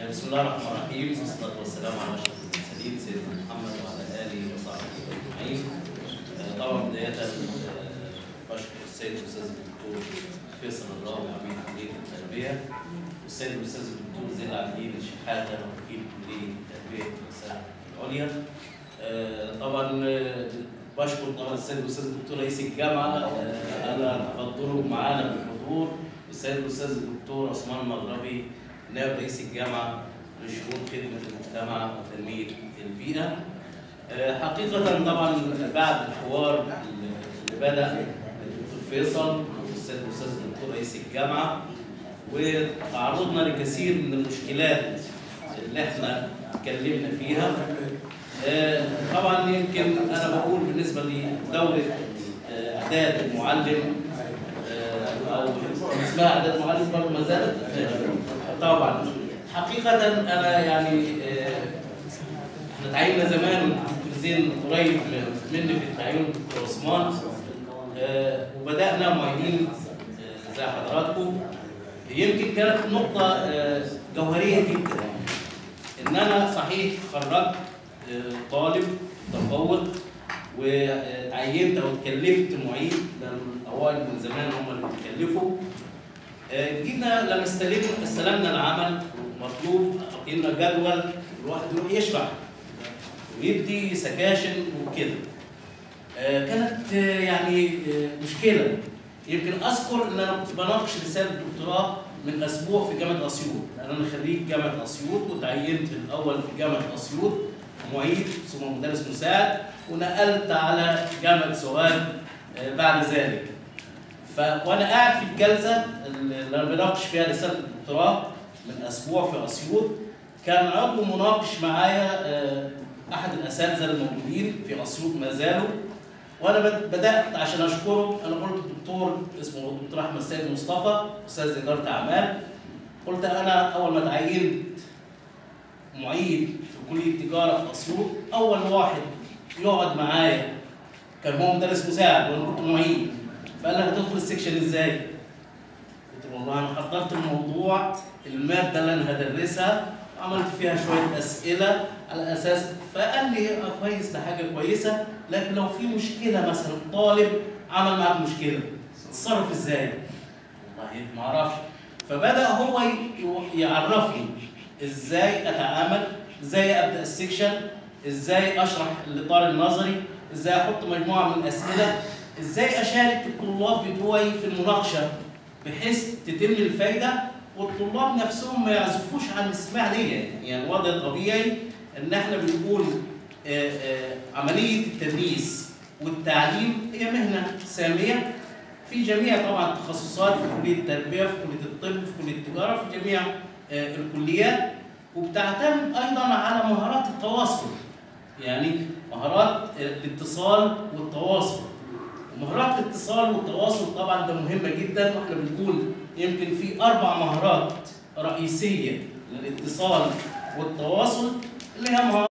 بسم الله الرحمن الرحيم والصلاة والسلام على أشرف المرسلين سيدنا محمد وعلى آله وصحبه أجمعين. آه، طبعا بداية آه، بشكر السيد الأستاذ الدكتور فيصل الراوي عميد كلية التربية والسيد الأستاذ الدكتور زين العابدين الشحاتة وكيل كلية التربية والمساحة العليا. آه، طبعا آه، بشكر طبعا السيد الأستاذ الدكتور رئيس الجامعة آه، أنا تفضله معانا بالحضور والسيد الأستاذ الدكتور عثمان المغربي نائب رئيس الجامعة لشؤون خدمة المجتمع وتنمية البيئة. آه، حقيقة طبعا بعد الحوار اللي بدأ الدكتور فيصل والأستاذ الأستاذ الدكتور رئيس الجامعة وتعرضنا لكثير من المشكلات اللي احنا اتكلمنا فيها. آه، طبعا يمكن انا بقول بالنسبه لدوره آه، اعداد المعلم آه، او اسمها اعداد معلم برضه ما زالت آه، طبعا حقيقه انا يعني آه، احنا تعيننا زمان دكتور زين قريب مني في التعيين دكتور عثمان آه، وبدانا معيدين آه، زي حضراتكم يمكن كانت نقطه آه، جوهريه جدا ان انا صحيح خرجت آه، طالب تفوق وتعينت او اتكلفت معيد لان الاوائل من زمان هم اللي بيتكلفوا آه، جينا لما استلمنا استلمنا العمل مطلوب حطينا جدول الواحد يروح يشرح ويدي سكاشن وكده آه، كانت آه، يعني آه، مشكله يمكن اذكر ان انا كنت بناقش رساله دكتوراه من اسبوع في جامعه اسيوط لان انا خريج جامعه اسيوط وتعينت الاول في جامعه اسيوط معيد ثم مدرس مساعد ونقلت على جامعه سوهاج آه، بعد ذلك ف وانا قاعد في الجلسه اللي انا بناقش فيها رساله الدكتوراه من اسبوع في اسيوط كان عضو مناقش معايا آه، احد الاساتذه الموجودين في اسيوط ما زالوا وانا بد- بدات عشان اشكره انا قلت الدكتور اسمه الدكتور احمد سيد مصطفى استاذ اداره اعمال قلت انا اول ما تعينت معيد في كليه تجاره في اسيوط اول واحد يقعد معايا كان هو مدرس مساعد وانا كنت معيد فقال لي هتدخل السكشن ازاي؟ قلت له والله انا حضرت الموضوع الماده اللي انا هدرسها عملت فيها شويه اسئله على اساس فقال لي اه كويس ده حاجه كويسه لكن لو في مشكله مثلا طالب عمل معاك مشكله تتصرف ازاي؟ والله ما اعرفش فبدا هو ي- يعرفني ازاي اتعامل ازاي ابدا السكشن ازاي اشرح الاطار النظري ازاي احط مجموعه من الاسئله ازاي اشارك الطلاب بتوعي في المناقشه بحيث تتم الفايده والطلاب نفسهم ما يعزفوش عن الاستماع ليا يعني وضع طبيعي ان احنا بنقول آه، آه، عمليه التدريس والتعليم هي مهنه ساميه في جميع طبعا التخصصات في كليه التربيه في كليه الطب في كليه التجاره في جميع آه، الكليات وبتعتمد ايضا على مهارات التواصل يعني مهارات الاتصال والتواصل ومهارات الاتصال والتواصل طبعا ده مهمه جدا واحنا بنقول يمكن في اربع مهارات رئيسيه للاتصال والتواصل اللي هي مهارات